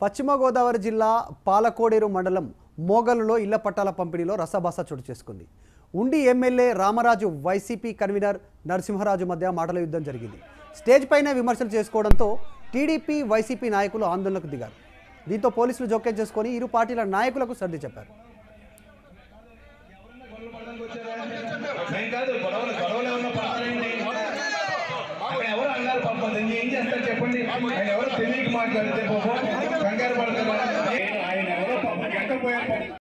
పశ్చిమ గోదావరి జిల్లా పాలకోడేరు మండలం మోగలులో ఇళ్ల పట్టాల పంపిణీలో రసభాస చోటు చేసుకుంది Undi MLA Ramaraju YCP convener Narasimharaju మధ్య మాటల యుద్ధం జరిగింది స్టేజ్ పైనే విమర్శలు చేసుకోవడంతో టీడీపీ వైసీపీ నాయకులు ఆందోళనకు దిగారు దీంతో పోలీసులు జోక్యం చేసుకొని ఇరు పార్టీల నాయకులకు సర్ది చెప్పారు మేము కాదు గొడవలు గొడవలు ఏమన్నా పడాలండి అక్కడ ఎవరు అన్నారు పాపం నేను ఏం చేస్తారు చెప్పండి ఆయన ఎవరు తెలియక మాట్లాడితే పాపం కంగారు పడతారా ఆయన ఎవరో పాపం ఎక్కడ పోయారు పాపం